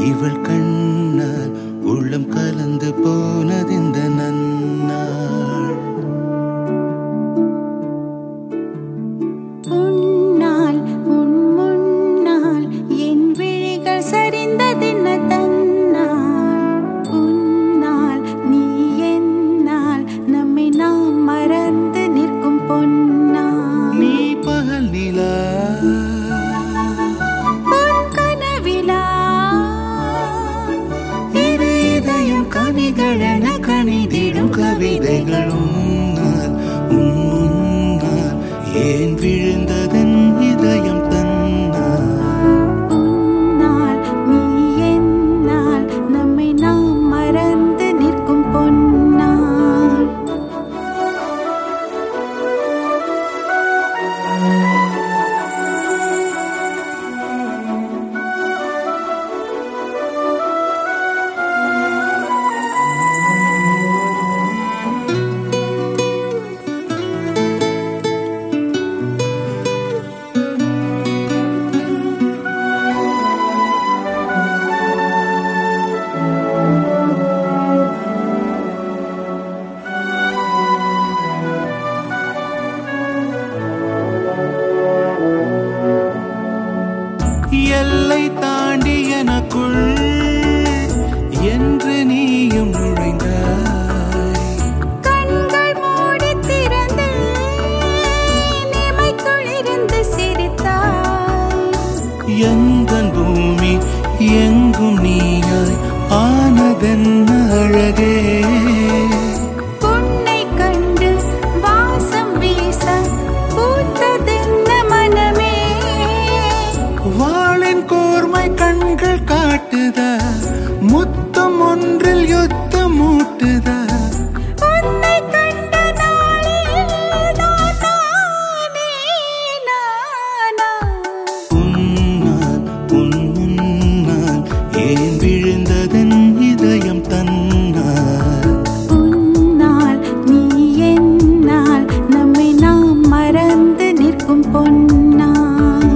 இவள் கண்ணால் உள்ளம் கலந்து போனதிந்த நன்னாள் உன்னால் உன் முன்னால் என் விழிகள் சரிந்ததென்ன தன்னால் உன்னால் நீ என்னால் நம்மை நாம் மறந்து நிற்கும் பொன்னால் நீ பகல் நிலா உன் கனவிலா இரு இதயம் கனிகளென கனிதிடும் கவிதைகள் உன்னால் உன் முன்னால் ஏன் விழுந்ததன் இதயம் தன்னால் உன்னால் நீ என்னால் நம்மை நாம் மறந்து நிற்கும் பொன்னால் எல்லை தாண்டி எனக்குள் என்று நீயும் நுழைந்தாய் கண்கள் மூடி திறந்து நிமைக்குள் இருந்து சிரித்தாய் எந்தன் பூமி எங்கும் நீயாய் ஆனதென்ன அழகே உன்னை கண்டு வாசம் வீச பூத்ததென்ன மனமே வாளின் கூர்மை கண்கள் காட்டுத முத்தம் ஒன்றில் யுத்தம் மூட்டுதா உன்னை கண்ட நாளில் நான் நானே நானா உன்னால் உன் முன்னால் ஏன் விழுந்ததன் இதயம் தன்னால் உன்னால் நீ என்னால் நம்மை நாம் மறந்து நிற்கும் பொன்னால்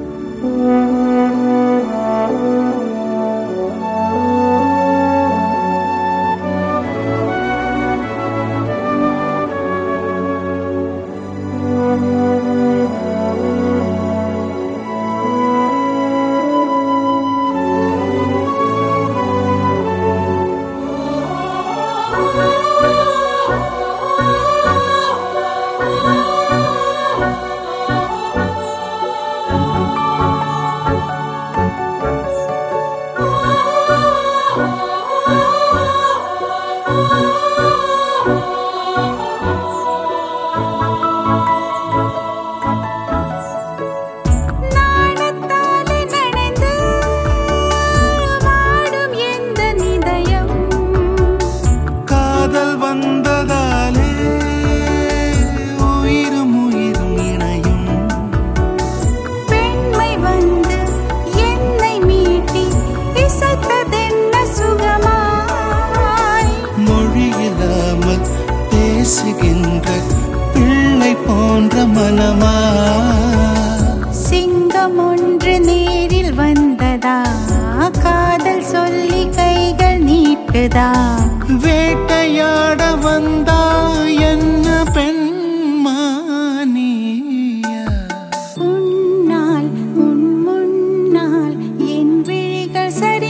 நாணத்தாலே நனைந்து வாடும் எந்த நிதயம் காதல் வந்ததாலே உயிரும் உயிரும் இணையும் பெண்மை வந்து என்னை மீட்டி இசைத்ததென்ன சுகமாய் மொழியில்லாமல் பேசுகின்ற பிள்ளை போன்ற மனமா சிங்கம் ஒன்று நேரில் வந்ததா காதல் சொல்லி கைகள் நீட்டுதா வேட்டையாட வந்தா என்ன பெண் உன்னால் உன் முன்னால் என் விழிகள் சரி